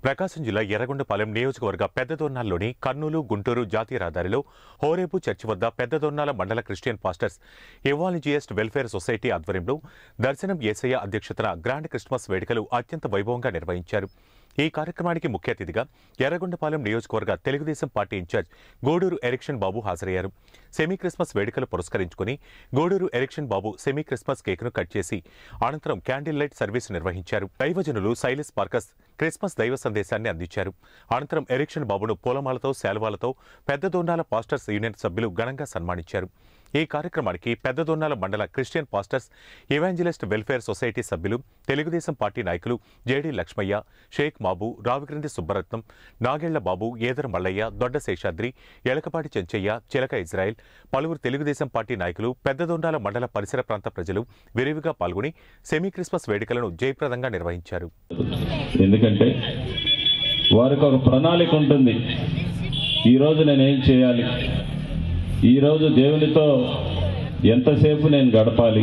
ప్రకాశం జిల్లా ఎర్రగొండపాలెం నియోజకవర్గ పెద్దదొన్నాల్లోని కర్నూలు గుంటూరు జాతీయ రహదారిలో హోరేపు చర్చి వద్ద పెద్దదొన్నాల మండల Christian pastors evangelist welfare society ఆధ్వర్యంలో దర్శనం ఏసయ్య అధ్యక్షతన గ్రాండ్ క్రిస్మస్ వేడుకలు అత్యంత వైభవంగా నిర్వహించారు ఈ కార్యక్రమానికి ముఖ్య అతిథిగా ఎర్రగొండపాలెం నియోజకవర్గ తెలుగుదేశం పార్టీ ఇన్ఛార్జ్ గోడూరు ఎరిక్షన్ బాబు హాజరయ్యారు సెమీ క్రిస్మస్ వేడుకలు పురస్కరించుకుని గోడూరు ఎరిక్షన్ బాబు సెమీ క్రిస్మస్ కేక్ను కట్ చేసి అనంతరం క్యాండిల్ లైట్ సర్వీస్ నిర్వహించారు దైవజనులు సైలస్ పార్కస్ క్రిస్మస్ దైవ సందేశాన్ని అందించారు అనంతరం ఎరిక్షన్ బాబును పూలమాలతో శాలువాలతో పెద్ద దోన్నాల పాస్టర్స్ యూనియన్ సభ్యులు ఘనంగా సన్మానించారు ఈ కార్యక్రమానికి పెద్ద దొన్నాల మండల Christian pastors evangelist welfare society సభ్యులు తెలుగుదేశం పార్టీ నాయకులు జేడీ లక్ష్మయ్య షేక్ మాబు రావిగ్రంథి సుబ్బరత్నం నాగేళ్ల బాబు ఏదర మల్లయ్య దొడ్డ శేషాద్రి ఎలకపాటి చెంచయ్య చిలక ఇజ్రాయెల్ పలువురు తెలుగుదేశం పార్టీ నాయకులు పెద్దదొండాల మండల పరిసర ప్రాంత ప్రజలు విరివిగా పాల్గొని సెమీ క్రిస్మస్ వేడుకలను జయప్రదంగా నిర్వహించారు ఎందుకంటే వారికి ఒక ప్రణాళిక ఉంటుంది ఈరోజు నేనేం చేయాలి ఈరోజు దేవునితో ఎంతసేపు నేను గడపాలి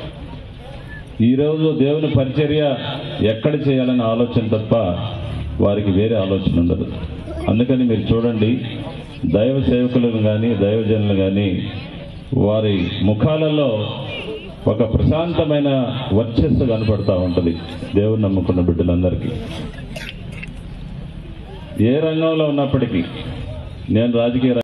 ఈరోజు దేవుని పరిచర్య ఎక్కడ చేయాలనే ఆలోచన తప్ప వారికి వేరే ఆలోచన ఉండదు అందుకని మీరు చూడండి దైవ సేవకులను కానీ దైవజనులు కానీ వారి ముఖాలలో ఒక ప్రశాంతమైన వర్చస్సు కనపడతా ఉంటుంది దేవుని నమ్ముకున్న బిడ్డలందరికీ ఏ రంగంలో ఉన్నప్పటికీ నేను రాజకీయ